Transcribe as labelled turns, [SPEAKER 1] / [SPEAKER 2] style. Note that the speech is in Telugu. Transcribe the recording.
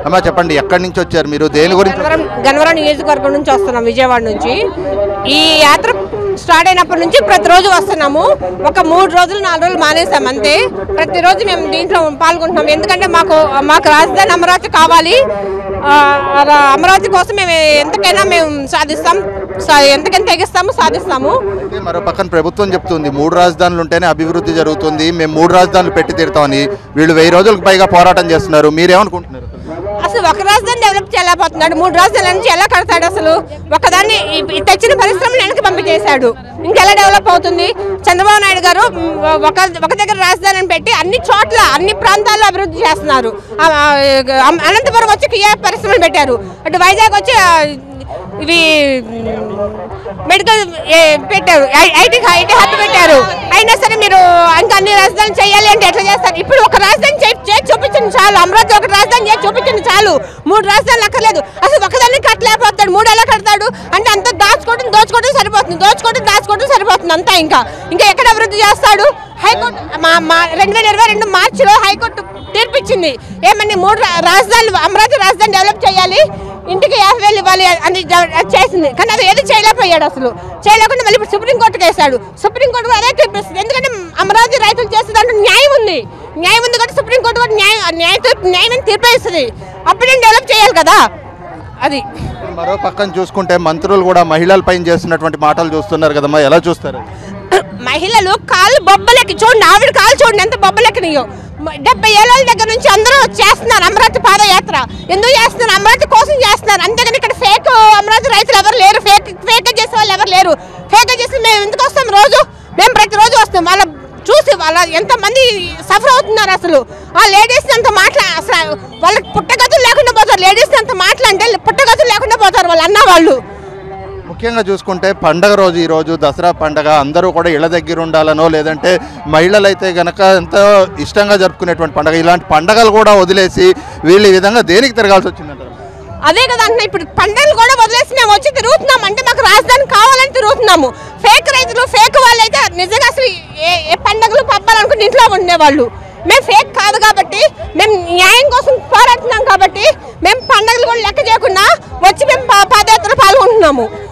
[SPEAKER 1] అమ్మా చెప్పండి ఎక్కడి నుంచి వచ్చారు మీరు దేని గురించి
[SPEAKER 2] గన్నవరం గన్నవరం నియోజకవర్గం నుంచి వస్తున్నాం విజయవాడ నుంచి ఈ యాత్ర స్టార్ట్ అయినప్పటి నుంచి ప్రతిరోజు వస్తున్నాము ఒక మూడు రోజులు నాలుగు రోజులు మానేసాం అంతే ప్రతిరోజు మేము దీంట్లో పాల్గొంటున్నాం ఎందుకంటే మాకు మాకు రాజధాని అమరావతి కావాలి ఆ, రా- అమరావతి కోసం మేము ఎంతకైనా మేము సాధిస్తాం సా- ఎంతకైనా తెగిస్తాము సాధిస్తాము
[SPEAKER 1] అయితే మరో పక్కన ప్రభుత్వం చెప్తుంది మూడు రాజధానులు ఉంటేనే అభివృద్ధి జరుగుతుంది మేము మూడు రాజధానులు పెట్టి తీరుతామని వీళ్ళు వెయ్యి రోజులకు పైగా పోరాటం చేస్తున్నారు మీరేమనుకుంటున్నారు
[SPEAKER 2] అసలు ఒక రాజధాని డెవలప్ చేయలేకపోతున్నాడు మూడు రాజధానుల నుంచి ఎలా కడతాడు అసలు ఒకదాన్ని ఈ- ఈ తెచ్చిన పరిశ్రమను వెనక్కి పంపించేశాడు ఇంకెలా డెవలప్ అవుతుంది చంద్రబాబు నాయుడు గారు మ్, ఒక ఒక దగ్గర రాజధానిని పెట్టి అన్ని చోట్ల అన్ని ప్రాంతాల్లో అభివృద్ధి చేస్తున్నారు ఆ, ఆ, అనంతపురం వచ్చి కియా పరిశ్రమలు పెట్టారు అటు వైజాగ్ వచ్చి ఆ, ఇవి మెడికల్ పెట్టారు ఐ- ఐటీ ఐటీ హబ్ పెట్టారు అయినా సరే మీరు ఇంకా అన్ని రాజధానులు చేయాలి అంటే ఎట్లా చేస్తారు ఇప్పుడు ఒక రాజధాని చే- చేసి చూపించండి చాలు అమరావతి ఒక రాజధాని చేసి చూపించండి చాలు మూడు రాజధానులు అక్కర్లేదు అసలు ఒకదాన్ని కట్టలేకపోతాడు మూడు ఎలా కడతాడు అంటే అంత దాచుకోవడం దోచుకోవడం సరిపోతుంది దోచుకోవడం దాచుకోవడం సరిపోతుంది అంతా ఇంకా ఇంకా ఎక్కడ అభివృద్ధి చేస్తాడు హైకోర్టు మా మా రెండు వేల ఇరవై రెండు మార్చిలో హైకోర్టు తీర్పిచ్చింది ఏమని మూడు రా- రాజధానులు అమరావతి రాజధాని డెవలప్ చేయాలి ఇంటికి యాభై వేలు ఇవ్వాలి అని జ- అది చేసింది కానీ అది ఏది చేయలేకపోయాడు అసలు చేయలేకుండా మళ్ళీ ఇప్పుడు సుప్రీంకోర్టుకి వేశాడు సుప్రీంకోర్టు కూడా అదే తీర్పిస్తుంది ఎందుకంటే అమరావతి రైతులు చేసే దాంట్లో న్యాయం ఉంది న్యాయం ఉంది కాబట్టి సుప్రీంకోర్టు కూడా న్యాయం న్యాయ న్యాయం తీర్పేస్తుంది అప్పుడే డెవలప్ చేయాలి కదా అది
[SPEAKER 1] మరో పక్కన చూసుకుంటే మంత్రులు కూడా మహిళలపైన చేస్తున్నటువంటి మాటలు చూస్తున్నారు కదమ్మా ఎలా చూస్తారు
[SPEAKER 2] మహిళలు కాళ్ళు బొబ్బలెక్కి చూడండి ఆవిడ కాళ్ళు చూడండి ఎంత బొబ్బలెక్కనియో మ- డెబ్బై ఏళ్ళ దగ్గర నుంచి అందరూ చేస్తున్నారు అమరావతి పాదయాత్ర ఎందుకు చేస్తున్నారు అమరావతి కోసం చేస్తున్నారు అంతేగాని ఇక్కడ ఫేక్ అమరావతి రైతులు ఎవరు లేరు ఫేక్ ఫేక్ చేసే వాళ్ళు ఎవరు లేరు ఫేక్ చేసి మేము ఎందుకు వస్తాం రోజు మేము ప్రతిరోజు వస్తాం వాళ్ళ చూసి వాళ్ళ ఎంతమంది సఫర్ అవుతున్నారు అసలు ఆ లేడీస్ అంత మాట్లా అసలు వాళ్ళకి పుట్టగతులు లేకుండా పోతారు లేడీస్ అంత మాట్లాంటే పుట్టగతులు లేకుండా పోతారు వాళ్ళు అన్న వాళ్ళు
[SPEAKER 1] ముఖ్యంగా చూసుకుంటే పండగ రోజు ఈ రోజు దసరా పండగ అందరూ కూడా ఇళ్ళ దగ్గర ఉండాలనో లేదంటే మహిళలు అయితే గనక ఎంతో ఇష్టంగా జరుపుకునేటువంటి పండగ ఇలాంటి పండగలు కూడా వదిలేసి వీళ్ళు ఈ విధంగా దేనికి తిరగాల్సి వచ్చిందంటారు
[SPEAKER 2] అదే కదా అంటున్నా ఇప్పుడు పంటలు కూడా వదిలేసి మేము వచ్చి తిరుగుతున్నాం అంటే మాకు రాజధాని కావాలని తిరుగుతున్నాము ఫేక్ రైతులు ఫేక్ వాళ్ళు అయితే నిజంగా అసలు ఏ ఏ పండగలు పబ్బాలనుకుని ఇంట్లో ఉండేవాళ్ళు మేము ఫేక్ కాదు కాబట్టి మేము న్యాయం కోసం పోరాడుతున్నాం కాబట్టి మేము పండగలు కూడా లెక్క చేయకుండా వచ్చి మేము పా- పాదయాత్ర పాల్గొంటున్నాము